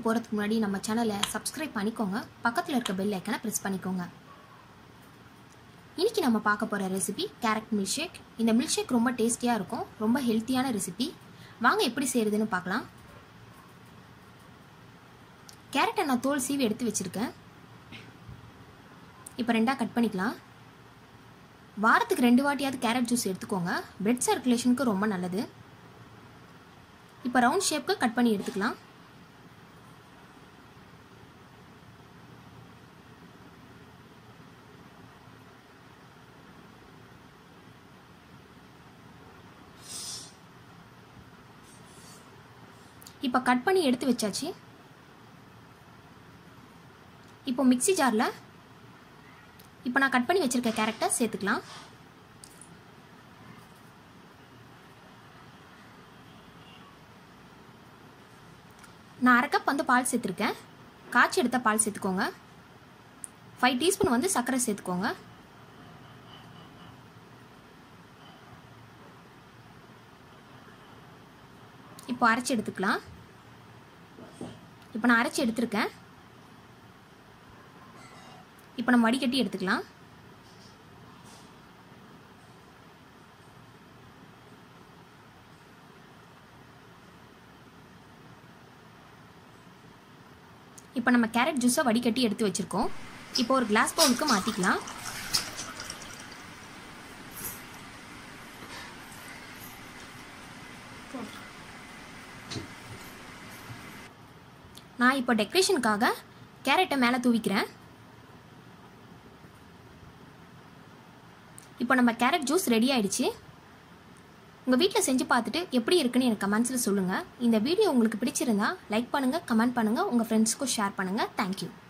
போகிறதுக்கு முன்னாடி நம்ம சேனலை சப்ஸ்கிரைப் பண்ணிக்கோங்க பக்கத்தில் இருக்க பெல் ஐக்கனை ப்ரெஸ் பண்ணிக்கோங்க இன்னைக்கு நம்ம பார்க்க போகிற ரெசிபி கேரட் மில்க் ஷேக் இந்த மில்க் ஷேக் ரொம்ப டேஸ்டியாக இருக்கும் ரொம்ப ஹெல்த்தியான ரெசிபி வாங்க எப்படி செய்கிறதுன்னு பார்க்கலாம் கேரட்டை நான் தோல் சீவி எடுத்து வச்சுருக்கேன் இப்போ ரெண்டாக கட் பண்ணிக்கலாம் வாரத்துக்கு ரெண்டு வாட்டியாவது கேரட் ஜூஸ் எடுத்துக்கோங்க பிளட் சர்க்குலேஷனுக்கு ரொம்ப நல்லது இப்போ ரவுண்ட் ஷேப்க்கு கட் பண்ணி எடுத்துக்கலாம் இப்போ கட் பண்ணி எடுத்து வச்சாச்சு இப்போ மிக்ஸி ஜாரில் இப்போ நான் கட் பண்ணி வச்சுருக்க கேரட்டை சேர்த்துக்கலாம் நான் அரை கப் வந்து பால் சேர்த்துருக்கேன் காய்ச்சி எடுத்த பால் சேர்த்துக்கோங்க ஃபைவ் டீஸ்பூன் வந்து சர்க்கரை சேர்த்துக்கோங்க இப்போ அரைச்சி எடுத்துக்கலாம் இப்போ நான் அரைச்சி எடுத்திருக்கேன் இப்போ நம்ம வடிகட்டி எடுத்துக்கலாம் இப்போ நம்ம கேரட் ஜூஸை வடிகட்டி எடுத்து வச்சுருக்கோம் இப்போ ஒரு கிளாஸ் பவுலுக்கு மாற்றிக்கலாம் நான் இப்போ டெக்கரேஷனுக்காக கேரட்டை மேலே தூவிக்கிறேன் இப்போ நம்ம கேரட் ஜூஸ் ரெடி ஆயிடுச்சு உங்கள் வீட்டில் செஞ்சு பார்த்துட்டு எப்படி இருக்குன்னு எனக்கு கமெண்ட்ஸில் சொல்லுங்கள் இந்த வீடியோ உங்களுக்கு பிடிச்சிருந்தா லைக் பண்ணுங்கள் கமெண்ட் பண்ணுங்கள் உங்கள் ஃப்ரெண்ட்ஸ்க்கும் ஷேர் பண்ணுங்கள் தேங்க்யூ